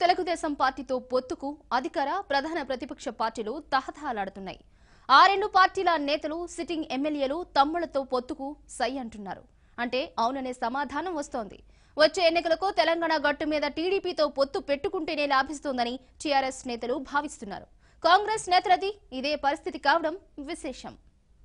తెలుగుదేశం పార్టీతో పొత్తుకు అధికార ప్రధాన ప్రతిపక్ష పార్టీలు తహతహలాడుతున్నాయి ఆ రెండు పార్టీల నేతలు సిట్టింగ్ ఎమ్మెల్యేలు తమ్ముళ్లతో పొత్తుకు సై అంటున్నారు అంటే అవుననే సమాధానం వస్తోంది వచ్చే ఎన్నికలకు తెలంగాణ గట్టు మీద టీడీపీతో పొత్తు పెట్టుకుంటేనే లాభిస్తోందని టీఆర్ఎస్ నేతలు భావిస్తున్నారు కాంగ్రెస్ నేతలది ఇదే పరిస్థితి కావడం విశేషం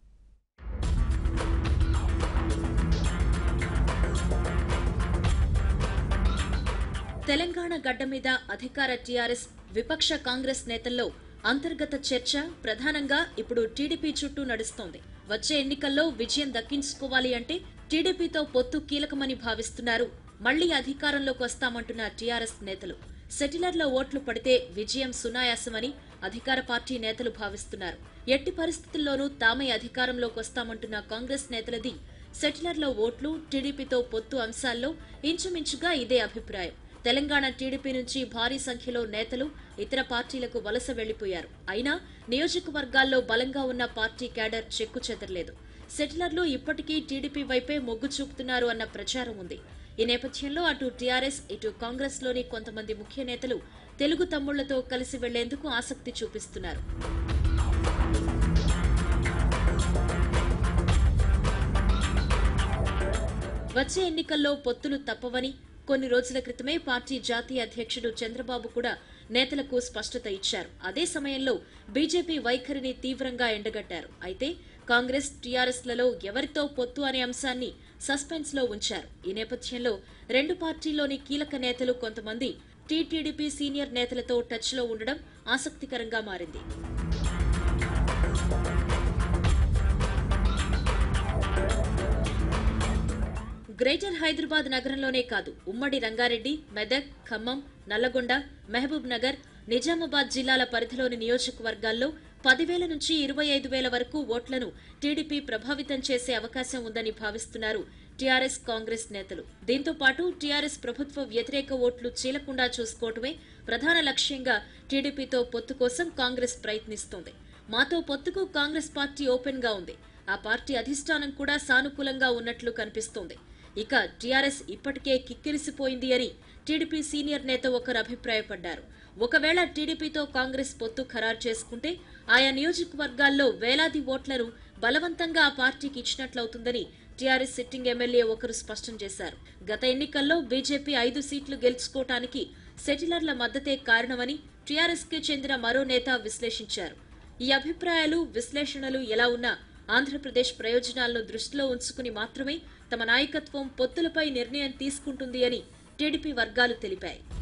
తెలంగాణ గడ్డ మీద అధికార టీఆర్ఎస్ విపక్ష కాంగ్రెస్ నేతల్లో అంతర్గత చర్చ ప్రధానంగా ఇప్పుడు టీడీపీ చుట్టూ నడుస్తోంది వచ్చే ఎన్నికల్లో విజయం దక్కించుకోవాలి అంటే టీడీపీతో పొత్తు కీలకమని భావిస్తున్నారు మళ్లీ అధికారంలోకి వస్తామంటున్న టీఆర్ఎస్ నేతలు సెటిలర్ల ఓట్లు పడితే విజయం సునాయాసమని అధికార పార్టీ నేతలు భావిస్తున్నారు ఎట్టి పరిస్థితుల్లోనూ తామే అధికారంలోకి వస్తామంటున్న కాంగ్రెస్ నేతలది సెటిలర్ల ఓట్లు టీడీపీతో పొత్తు అంశాల్లో ఇంచుమించుగా ఇదే అభిప్రాయం తెలంగాణ టీడీపీ నుంచి భారీ సంఖ్యలో నేతలు ఇతర పార్టీలకు వలస వెళ్లిపోయారు అయినా నియోజకవర్గాల్లో బలంగా ఉన్న పార్టీ క్యాడర్ చెక్కు చెదరలేదు సెటిలర్లు ఇప్పటికీ టీడీపీ వైపే మొగ్గు చూపుతున్నారు అన్న ప్రచారం ఉంది ఈ నేపథ్యంలో అటు టీఆర్ఎస్ ఇటు కాంగ్రెస్ లోని కొంతమంది ముఖ్య నేతలు తెలుగు తమ్ముళ్లతో కలిసి వెళ్లేందుకు ఆసక్తి చూపిస్తున్నారు వచ్చే ఎన్నికల్లో పొత్తులు తప్పవని కొన్ని రోజుల క్రితమే పార్టీ జాతీయ అధ్యక్షుడు చంద్రబాబు కూడా నేతలకు స్పష్టత ఇచ్చారు అదే సమయంలో బీజేపీ వైఖరిని తీవ్రంగా ఎండగట్టారు అయితే కాంగ్రెస్ టీఆర్ఎస్ లలో ఎవరితో పొత్తు అనే అంశాన్ని సస్పెన్స్ లో ఉంచారు ఈ నేపథ్యంలో రెండు పార్టీల్లోని కీలక నేతలు కొంతమంది టీటీడీపీ సీనియర్ నేతలతో టచ్ లో ఉండడం ఆసక్తికరంగా మారింది గ్రేటర్ హైదరాబాద్ నగరంలోనే కాదు ఉమ్మడి రంగారెడ్డి మెదక్ ఖమ్మం నల్లగొండ మహబూబ్ నగర్ నిజామాబాద్ జిల్లాల పరిధిలోని నియోజకవర్గాల్లో పదివేల నుంచి ఇరవై ఐదు వేల వరకు ఓట్లను టీడీపీ ప్రభావితం చేసే అవకాశం ఉందని భావిస్తున్నారు టీఆర్ఎస్ కాంగ్రెస్ నేతలు దీంతో పాటు టీఆర్ఎస్ ప్రభుత్వ వ్యతిరేక ఓట్లు చీలకుండా చూసుకోవటమే ప్రధాన లక్ష్యంగా టీడీపీతో పొత్తు కోసం కాంగ్రెస్ ప్రయత్నిస్తోంది మాతో పొత్తుకు కాంగ్రెస్ పార్టీ ఓపెన్ గా ఉంది ఆ పార్టీ అధిష్టానం కూడా సానుకూలంగా ఉన్నట్లు కనిపిస్తోంది ఇక టీఆర్ఎస్ ఇప్పటికే కిక్కిరిసిపోయింది అని టీడీపీ సీనియర్ నేత ఒకరు అభిప్రాయపడ్డారు ఒకవేళ టీడీపీతో కాంగ్రెస్ పొత్తు ఖరారు చేసుకుంటే ఆయా నియోజకవర్గాల్లో వేలాది ఓట్లను బలవంతంగా ఆ పార్టీకి ఇచ్చినట్లవుతుందని టీఆర్ఎస్ సిట్టింగ్ ఎమ్మెల్యే ఒకరు స్పష్టం చేశారు గత ఎన్నికల్లో బీజేపీ ఐదు సీట్లు గెలుచుకోవటానికి సెటిలర్ల మద్దతే కారణమని టీఆర్ఎస్ కి చెందిన మరో నేత విశ్లేషించారు ఈ అభిప్రాయాలు విశ్లేషణలు ఎలా ఉన్నా ఆంధ్రప్రదేశ్ ప్రయోజనాలను దృష్టిలో ఉంచుకుని మాత్రమే తమ నాయకత్వం పొత్తులపై నిర్ణయం తీసుకుంటుంది అని టీడీపీ వర్గాలు తెలిపాయి